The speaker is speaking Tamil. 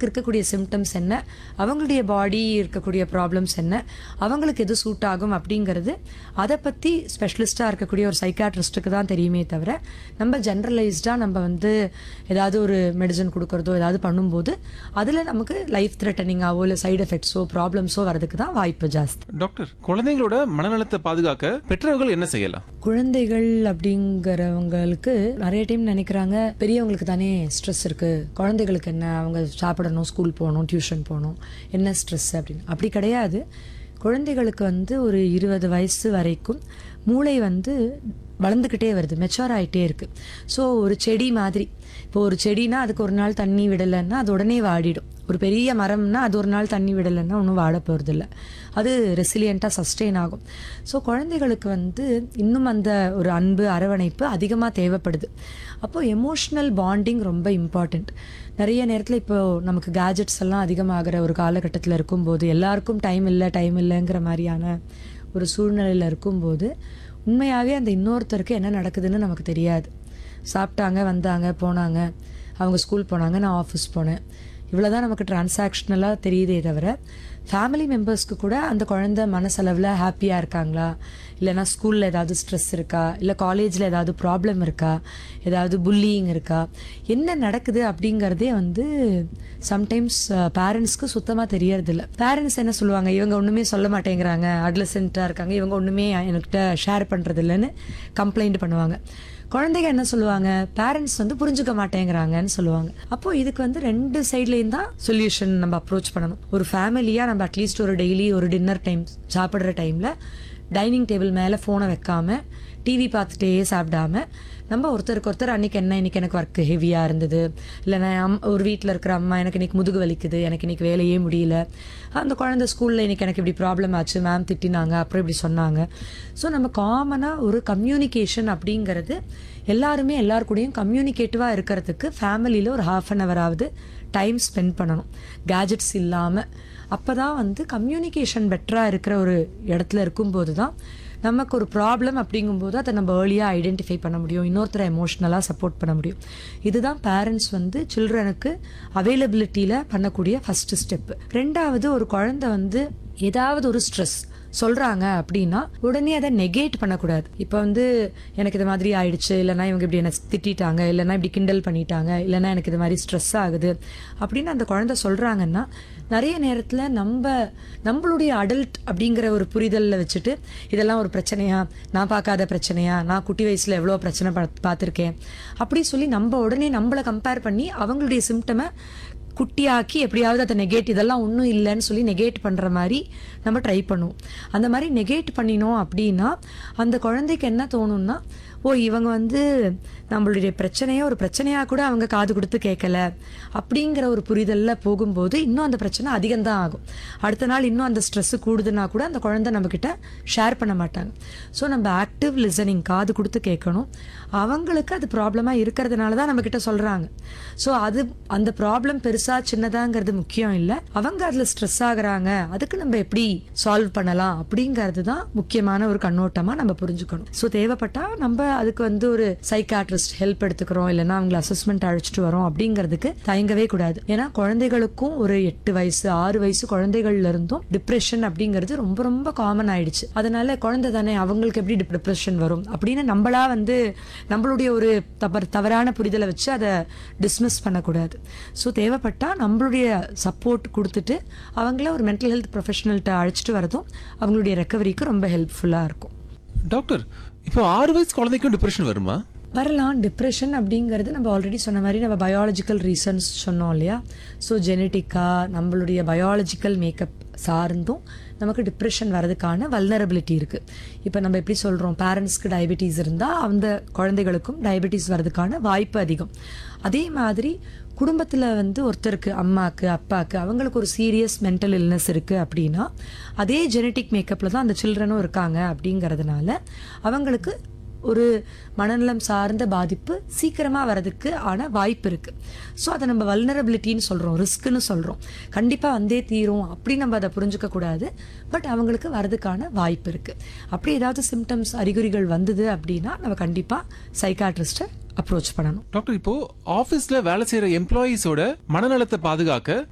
அவங்களுக்கு இருக்கக்கூடிய சிம்டம்ஸ் என்ன அவங்களுடைய பாடி இருக்கக்கூடிய ப்ராப்ளம்ஸ் என்ன அவங்களுக்கு எது சூட் ஆகும் அப்படிங்கிறது அதை பற்றி ஸ்பெஷலிஸ்ட்டாக இருக்கக்கூடிய ஒரு சைக்காட்ரிஸ்ட்டுக்கு தான் தெரியுமே தவிர நம்ம ஜென்ரலைஸ்டாக நம்ம வந்து ஏதாவது ஒரு மெடிசன் கொடுக்கறதோ ஏதாவது பண்ணும்போது அதில் நமக்கு லைஃப் த்ரெட்டனிங்காவோ இல்லை சைடு எஃபெக்ட்ஸோ ப்ராப்ளம்ஸோ வரதுக்கு தான் வாய்ப்பு ஜாஸ்தி டாக்டர் குழந்தைங்களோட மனநலத்தை பாதுகாக்க பெற்றோர்கள் என்ன செய்யலாம் குழந்தைகள் அப்படிங்கிறவங்களுக்கு நிறைய டைம் நினைக்கிறாங்க பெரியவங்களுக்கு தானே ஸ்ட்ரெஸ் இருக்கு குழந்தைகளுக்கு என்ன அவங்க சாப்பிடணும் ஸ்கூல் போகணும் டியூஷன் போகணும் என்ன ஸ்ட்ரெஸ் அப்படின்னு அப்படி கிடையாது குழந்தைகளுக்கு வந்து ஒரு இருபது வயசு வரைக்கும் மூளை வந்து வளர்ந்துக்கிட்டே வருது மெச்சூர் ஆகிட்டே இருக்கு ஸோ ஒரு செடி மாதிரி இப்போ ஒரு செடினா அதுக்கு ஒரு நாள் தண்ணி விடலைன்னா அது உடனே வாடிடும் ஒரு பெரிய மரம்னா அது ஒரு நாள் தண்ணி விடலைன்னா ஒன்றும் வாட போகிறதில்ல அது ரெசிலியண்ட்டாக சஸ்டெயின் ஆகும் ஸோ குழந்தைகளுக்கு வந்து இன்னும் அந்த ஒரு அன்பு அரவணைப்பு அதிகமாக தேவைப்படுது அப்போது எமோஷ்னல் பாண்டிங் ரொம்ப இம்பார்ட்டண்ட் நிறைய நேரத்தில் இப்போ நமக்கு கேஜெட்ஸ் எல்லாம் அதிகமாகிற ஒரு காலகட்டத்தில் இருக்கும்போது எல்லாருக்கும் டைம் இல்லை டைம் இல்லைங்கிற மாதிரியான ஒரு சூழ்நிலையில் இருக்கும்போது உண்மையாகவே அந்த இன்னொருத்தருக்கு என்ன நடக்குதுன்னு நமக்கு தெரியாது சாப்பிட்டாங்க வந்தாங்க போனாங்க அவங்க ஸ்கூல் போனாங்க நான் ஆஃபீஸ் போனேன் இவ்வளோதான் நமக்கு டிரான்சாக்ஷனலாக தெரியுதே தவிர ஃபேமிலி மெம்பர்ஸ்க்கு கூட அந்த குழந்தை மனசளவில் ஹாப்பியாக இருக்காங்களா இல்லைனா ஸ்கூலில் ஏதாவது ஸ்ட்ரெஸ் இருக்கா இல்லை காலேஜில் ஏதாவது ப்ராப்ளம் இருக்கா ஏதாவது புல்லிங் இருக்கா என்ன நடக்குது அப்படிங்கிறதே வந்து சம்டைம்ஸ் பேரண்ட்ஸ்க்கு சுத்தமாக தெரியறதில்ல பேரண்ட்ஸ் என்ன சொல்லுவாங்க இவங்க ஒன்றுமே சொல்ல மாட்டேங்கிறாங்க அட்லசென்ட்டாக இருக்காங்க இவங்க ஒன்றுமே என்கிட்ட ஷேர் பண்ணுறது இல்லைன்னு கம்ப்ளைண்ட் பண்ணுவாங்க குழந்தைங்க என்ன சொல்லுவாங்க பேரண்ட்ஸ் வந்து புரிஞ்சுக்க மாட்டேங்கிறாங்கன்னு சொல்லுவாங்க அப்போ இதுக்கு வந்து ரெண்டு சைட்லேயும் தான் சொல்யூஷன் நம்ம அப்ரோச் பண்ணணும் ஒரு ஃபேமிலியாக நம்ம அட்லீஸ்ட் ஒரு டெய்லி ஒரு டின்னர் டைம் சாப்பிட்ற டைமில் டைனிங் டேபிள் மேலே ஃபோனை வைக்காம டிவி பார்த்துட்டே சாப்பிடாம நம்ம ஒருத்தருக்கு ஒருத்தர் அன்னைக்கு என்ன இன்னைக்கு எனக்கு ஒர்க் ஹெவியாக இருந்தது இல்லைன்னா அம் ஒரு வீட்டில் இருக்கிற அம்மா எனக்கு இன்னைக்கு முதுகு வலிக்குது எனக்கு இன்னைக்கு வேலையே முடியல அந்த குழந்தை ஸ்கூலில் இன்னைக்கு எனக்கு இப்படி ப்ராப்ளம் ஆச்சு மேம் திட்டினாங்க அப்புறம் இப்படி சொன்னாங்க ஸோ நம்ம காமனாக ஒரு கம்யூனிகேஷன் அப்படிங்கிறது எல்லாருமே எல்லார் கூடயும் கம்யூனிகேட்டிவாக இருக்கிறதுக்கு ஃபேமிலியில் ஒரு ஹாஃப் அன் ஹவராவது டைம் ஸ்பெண்ட் பண்ணணும் கேஜெட்ஸ் இல்லாமல் அப்போ தான் வந்து கம்யூனிகேஷன் பெட்டராக இருக்கிற ஒரு இடத்துல இருக்கும்போது தான் நமக்கு ஒரு ப்ராப்ளம் அப்படிங்கும்போது அதை நம்ம ஏர்லியாக ஐடென்டிஃபை பண்ண முடியும் இன்னொருத்தரை எமோஷ்னலாக சப்போர்ட் பண்ண முடியும் இதுதான் பேரண்ட்ஸ் வந்து சில்ட்ரனுக்கு அவைலபிலிட்டியில் பண்ணக்கூடிய ஃபஸ்ட்டு ஸ்டெப்பு ரெண்டாவது ஒரு குழந்தை வந்து ஏதாவது ஒரு ஸ்ட்ரெஸ் சொல்றாங்க அப்படின்னா உடனே அதை நெகேட் பண்ணக்கூடாது இப்போ வந்து எனக்கு இது மாதிரி ஆயிடுச்சு இல்லைன்னா இவங்க இப்படி என்ன திட்டிட்டாங்க இல்லைன்னா இப்படி கிண்டல் பண்ணிட்டாங்க இல்லைன்னா எனக்கு இது மாதிரி ஸ்ட்ரெஸ் ஆகுது அப்படின்னு அந்த குழந்தை சொல்றாங்கன்னா நிறைய நேரத்தில் நம்ம நம்மளுடைய அடல்ட் அப்படிங்கிற ஒரு புரிதலில் வச்சுட்டு இதெல்லாம் ஒரு பிரச்சனையா நான் பார்க்காத பிரச்சனையா நான் குட்டி வயசில் எவ்வளோ பிரச்சனை பா- பார்த்திருக்கேன் அப்படி சொல்லி நம்ம உடனே நம்மளை கம்பேர் பண்ணி அவங்களுடைய சிம்டமை குட்டியாக்கி எப்படியாவது அதை நெகேட் இதெல்லாம் ஒன்றும் இல்லைன்னு சொல்லி நெகேட் பண்ணுற மாதிரி நம்ம ட்ரை பண்ணுவோம் அந்த மாதிரி நெகேட் பண்ணினோம் அப்படின்னா அந்த குழந்தைக்கு என்ன தோணும்னா ஓ இவங்க வந்து நம்மளுடைய பிரச்சனையை ஒரு பிரச்சனையாக கூட அவங்க காது கொடுத்து கேட்கல அப்படிங்கிற ஒரு புரிதலில் போகும்போது இன்னும் அந்த பிரச்சனை அதிகம்தான் ஆகும் அடுத்த நாள் இன்னும் அந்த ஸ்ட்ரெஸ் கூடுதுன்னா கூட அந்த குழந்தை நம்மக்கிட்ட ஷேர் பண்ண மாட்டாங்க ஸோ நம்ம ஆக்டிவ் லிசனிங் காது கொடுத்து கேட்கணும் அவங்களுக்கு அது ப்ராப்ளமாக இருக்கிறதுனால தான் நம்மக்கிட்ட சொல்கிறாங்க ஸோ அது அந்த ப்ராப்ளம் பெருசா சின்னதாங்கிறது முக்கியம் இல்லை அவங்க அதில் ஸ்ட்ரெஸ் ஆகுறாங்க அதுக்கு நம்ம எப்படி சால்வ் பண்ணலாம் அப்படிங்கிறது தான் முக்கியமான ஒரு கண்ணோட்டமாக நம்ம புரிஞ்சுக்கணும் ஸோ தேவைப்பட்டா நம்ம அதுக்கு வந்து ஒரு சைக்காட்ரிஸ்ட் ஹெல்ப் எடுத்துக்கிறோம் இல்லைன்னா அவங்களை அசஸ்மெண்ட் அழைச்சிட்டு வரோம் அப்படிங்கிறதுக்கு தயங்கவே கூடாது ஏன்னா குழந்தைகளுக்கும் ஒரு எட்டு வயசு ஆறு வயசு குழந்தைகள்ல இருந்தும் டிப்ரெஷன் அப்படிங்கிறது ரொம்ப ரொம்ப காமன் ஆயிடுச்சு அதனால குழந்தை தானே அவங்களுக்கு எப்படி டிப்ரெஷன் வரும் அப்படின்னு நம்மளா வந்து நம்மளுடைய ஒரு தவறு தவறான புரிதலை வச்சு அதை டிஸ்மிஸ் பண்ணக்கூடாது ஸோ தேவைப்பட்டா நம்மளுடைய சப்போர்ட் கொடுத்துட்டு அவங்கள ஒரு மென்டல் ஹெல்த் ப்ரொஃபஷனல்கிட்ட அழைச்சிட்டு வரதும் அவங்களுடைய ரெக்கவரிக்கு ரொம்ப ஹெல்ப்ஃபுல்லாக இருக்கும் டாக்டர் இப்போ ஆறு வயசு குழந்தைக்கும் டிப்ரெஷன் வருமா வரலாம் டிப்ரெஷன் அப்படிங்கிறது நம்ம ஆல்ரெடி சொன்ன மாதிரி நம்ம பயாலஜிக்கல் ரீசன்ஸ் சொன்னோம் இல்லையா ஸோ ஜெனட்டிக்காக நம்மளுடைய பயாலஜிக்கல் மேக்கப் சார்ந்தும் நமக்கு டிப்ரெஷன் வரதுக்கான வல்னரபிலிட்டி இருக்குது இப்போ நம்ம எப்படி சொல்கிறோம் பேரண்ட்ஸ்க்கு டயபெட்டிஸ் இருந்தால் அந்த குழந்தைகளுக்கும் டயபெட்டிஸ் வரதுக்கான வாய்ப்பு அதிகம் அதே மாதிரி குடும்பத்தில் வந்து ஒருத்தருக்கு அம்மாக்கு அப்பாக்கு அவங்களுக்கு ஒரு சீரியஸ் மென்டல் இல்னஸ் இருக்குது அப்படின்னா அதே ஜெனட்டிக் மேக்கப்பில் தான் அந்த சில்ட்ரனும் இருக்காங்க அப்படிங்கிறதுனால அவங்களுக்கு ஒரு மனநலம் சார்ந்த பாதிப்பு சீக்கிரமாக வரதுக்கு ஆன வாய்ப்பு இருக்குது ஸோ அதை நம்ம வல்னரபிலிட்டின்னு சொல்கிறோம் ரிஸ்க்குன்னு சொல்கிறோம் கண்டிப்பாக வந்தே தீரும் அப்படி நம்ம அதை புரிஞ்சுக்க கூடாது பட் அவங்களுக்கு வரதுக்கான வாய்ப்பு இருக்குது அப்படி ஏதாவது சிம்டம்ஸ் அறிகுறிகள் வந்தது அப்படின்னா நம்ம கண்டிப்பாக சைக்காட்ரிஸ்ட்டை அப்ரோச் பண்ணணும் டாக்டர் இப்போ ஆபீஸ்ல வேலை செய்யற எம்ப்ளாயீஸோட மனநலத்தை பாதுகாக்க